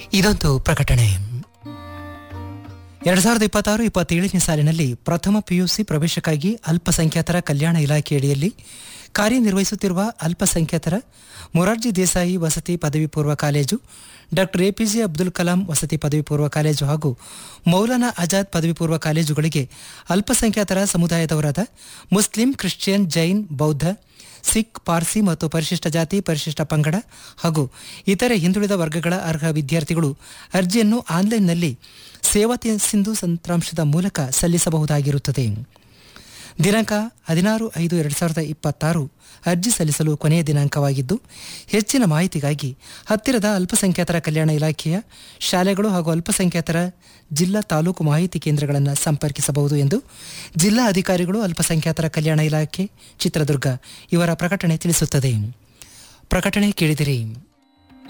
ಇದೊಂದು ಪ್ರಕಟಣೆ ಎರಡು ಸಾವಿರದ ಇಪ್ಪತ್ತಾರು ಇಪ್ಪತ್ತೇಳನೇ ಸಾಲಿನಲ್ಲಿ ಪ್ರಥಮ ಪಿಯುಸಿ ಪ್ರವೇಶಕ್ಕಾಗಿ ಅಲ್ಪಸಂಖ್ಯಾತರ ಕಲ್ಯಾಣ ಇಲಾಖೆಯಡಿಯಲ್ಲಿ ಕಾರ್ಯನಿರ್ವಹಿಸುತ್ತಿರುವ ಅಲ್ಪಸಂಖ್ಯಾತರ ಮೊರಾರ್ಜಿ ದೇಸಾಯಿ ವಸತಿ ಪದವಿ ಪೂರ್ವ college doctor APJ Abdul Kalam ವಸತಿ ಪದವಿ ಪೂರ್ವ ಕಾಲೇಜು ಹಾಗೂ ಮೌಲಾನಾ ಆಜಾದ್ ಪದವಿ ಪೂರ್ವ ಕಾಲೇಜುಗಳಿಗೆ ಅಲ್ಪಸಂಖ್ಯಾತರ ಸಮುದಾಯದವರಾದ ಮುಸ್ಲಿಂ ಕ್ರಿಶ್ಚಿಯನ್ ಜೈನ್ ಬೌದ್ಧ ಸಿಖ್ ಪಾರ್ಸಿ ಮತ್ತು ಪರಿಶಿಷ್ಟ ಜಾತಿ ಪರಿಶಿಷ್ಟ ಪಂಗಡ ಹಾಗೂ ಇತರೆ ಹಿಂದುಳಿದ ವರ್ಗಗಳ ಅರ್ಹ ವಿದ್ಯಾರ್ಥಿಗಳು ಅರ್ಜಿಯನ್ನು ಆನ್ಲೈನ್ನಲ್ಲಿ ಸೇವಾ ಸಿಂಧು ತಂತ್ರಾಂಶದ ಮೂಲಕ ಸಲ್ಲಿಸಬಹುದಾಗಿರುತ್ತದೆ ದಿನಾಂಕ ಹದಿನಾರು ಐದು ಎರಡು ಸಾವಿರದ ಇಪ್ಪತ್ತಾರು ಅರ್ಜಿ ಸಲ್ಲಿಸಲು ಕೊನೆಯ ದಿನಾಂಕವಾಗಿದ್ದು ಹೆಚ್ಚಿನ ಮಾಹಿತಿಗಾಗಿ ಹತ್ತಿರದ ಅಲ್ಪಸಂಖ್ಯಾತರ ಕಲ್ಯಾಣ ಇಲಾಖೆಯ ಶಾಲೆಗಳು ಹಾಗೂ ಅಲ್ಪಸಂಖ್ಯಾತರ ಜಿಲ್ಲಾ ತಾಲೂಕು ಮಾಹಿತಿ ಕೇಂದ್ರಗಳನ್ನು ಸಂಪರ್ಕಿಸಬಹುದು ಎಂದು ಜಿಲ್ಲಾ ಅಧಿಕಾರಿಗಳು ಅಲ್ಪಸಂಖ್ಯಾತರ ಕಲ್ಯಾಣ ಇಲಾಖೆ ಚಿತ್ರದುರ್ಗ ಇವರ ಪ್ರಕಟಣೆ ತಿಳಿಸುತ್ತದೆ ಪ್ರಕಟಣೆ ಕೇಳಿದಿರಿ